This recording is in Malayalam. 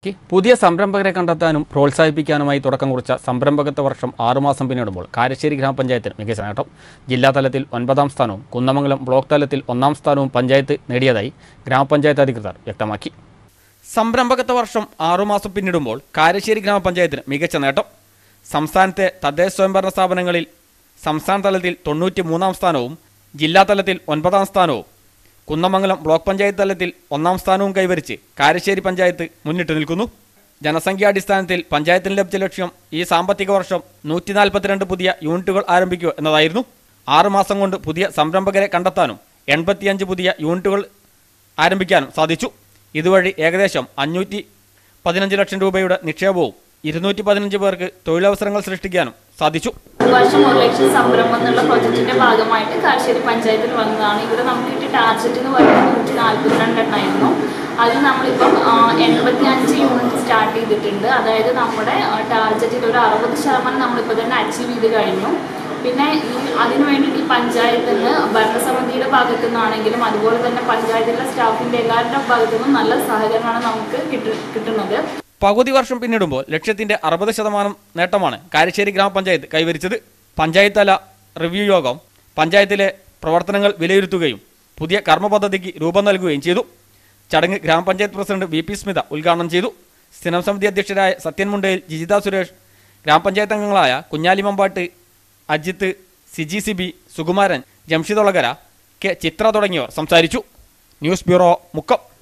പുതിയ സംരംഭകരെ കണ്ടെത്താനും പ്രോത്സാഹിപ്പിക്കാനുമായി തുടക്കം കുറിച്ച സംരംഭകത്വ വർഷം ആറുമാസം പിന്നിടുമ്പോൾ കാരശ്ശേരി ഗ്രാമപഞ്ചായത്തിന് മികച്ച നേട്ടം ജില്ലാതലത്തിൽ ഒൻപതാം സ്ഥാനവും കുന്നമംഗലം ബ്ലോക്ക് തലത്തിൽ ഒന്നാം സ്ഥാനവും പഞ്ചായത്ത് നേടിയതായി ഗ്രാമപഞ്ചായത്ത് അധികൃതർ വ്യക്തമാക്കി സംരംഭകത്വ വർഷം ആറുമാസം പിന്നിടുമ്പോൾ കാരശ്ശേരി ഗ്രാമപഞ്ചായത്തിന് മികച്ച നേട്ടം സംസ്ഥാനത്തെ തദ്ദേശ സ്വയംഭരണ സ്ഥാപനങ്ങളിൽ സംസ്ഥാന തലത്തിൽ തൊണ്ണൂറ്റി മൂന്നാം സ്ഥാനവും ജില്ലാ തലത്തിൽ ഒൻപതാം സ്ഥാനവും കുന്നമംഗലം ബ്ലോക്ക് പഞ്ചായത്ത് തലത്തിൽ ഒന്നാം സ്ഥാനവും കൈവരിച്ച് കാരശ്ശേരി പഞ്ചായത്ത് മുന്നിട്ട് നിൽക്കുന്നു ജനസംഖ്യാടിസ്ഥാനത്തിൽ പഞ്ചായത്തിന് ലഭിച്ച ലക്ഷ്യം ഈ സാമ്പത്തിക വർഷം നൂറ്റി നാൽപ്പത്തിരണ്ട് പുതിയ യൂണിറ്റുകൾ ആരംഭിക്കുക എന്നതായിരുന്നു ആറുമാസം കൊണ്ട് പുതിയ സംരംഭകരെ കണ്ടെത്താനും എൺപത്തിയഞ്ച് പുതിയ യൂണിറ്റുകൾ ആരംഭിക്കാനും സാധിച്ചു ഇതുവഴി ഏകദേശം അഞ്ഞൂറ്റി പതിനഞ്ച് ലക്ഷം രൂപയുടെ നിക്ഷേപവും ഇരുന്നൂറ്റി പതിനഞ്ച് പേർക്ക് തൊഴിലവസരങ്ങൾ സൃഷ്ടിക്കാനും സാധിച്ചു വർഷം ഒരു ലക്ഷം സംരംഭം എന്നുള്ള പ്രൊജക്ടിന്റെ ഭാഗമായിട്ട് കാശ്ശേരി പഞ്ചായത്തിൽ വന്നതാണ് ഇവിടെ നമുക്ക് കിട്ടിയ ടാർജറ്റ് എന്ന് പറയുന്നത് നൂറ്റി നാൽപ്പത്തിരണ്ട് എണ്ണമായിരുന്നു അതിൽ നമ്മളിപ്പം എൺപത്തി അഞ്ച് യൂണിറ്റ് സ്റ്റാർട്ട് ചെയ്തിട്ടുണ്ട് അതായത് നമ്മുടെ ടാർജറ്റിൽ ഒരു അറുപത് ശതമാനം നമ്മളിപ്പോൾ തന്നെ അച്ചീവ് ചെയ്ത് കഴിഞ്ഞു പിന്നെ ഈ അതിനു വേണ്ടിയിട്ട് ഈ പഞ്ചായത്തിന് ഭരണസമിതിയുടെ ഭാഗത്തു നിന്നാണെങ്കിലും അതുപോലെ തന്നെ പഞ്ചായത്തിലെ സ്റ്റാഫിൻ്റെ എല്ലാവരുടെ ഭാഗത്തു നിന്നും നല്ല സഹകരണമാണ് നമുക്ക് കിട്ടു കിട്ടുന്നത് പകുതി വർഷം പിന്നിടുമ്പോൾ ലക്ഷ്യത്തിന്റെ അറുപത് ശതമാനം നേട്ടമാണ് കാരശ്ശേരി ഗ്രാമപഞ്ചായത്ത് കൈവരിച്ചത് പഞ്ചായത്ത് തല റിവ്യൂ യോഗം പഞ്ചായത്തിലെ പ്രവർത്തനങ്ങൾ വിലയിരുത്തുകയും പുതിയ കർമ്മ പദ്ധതിക്ക് രൂപം നൽകുകയും ചെയ്തു ചടങ്ങ് ഗ്രാമപഞ്ചായത്ത് പ്രസിഡന്റ് വി പി സ്മിത ഉദ്ഘാടനം ചെയ്തു സ്ഥിരം സമിതി അധ്യക്ഷരായ സത്യൻ മുണ്ടയിൽ ജിജിത സുരേഷ് ഗ്രാമപഞ്ചായത്ത് അംഗങ്ങളായ കുഞ്ഞാലി മമ്പാട്ട് അജിത്ത് സിജി സിബി സുകുമാരൻ ജംഷിദ് ഒളകര കെ ചിത്ര തുടങ്ങിയവർ സംസാരിച്ചു ന്യൂസ് ബ്യൂറോ മുക്കം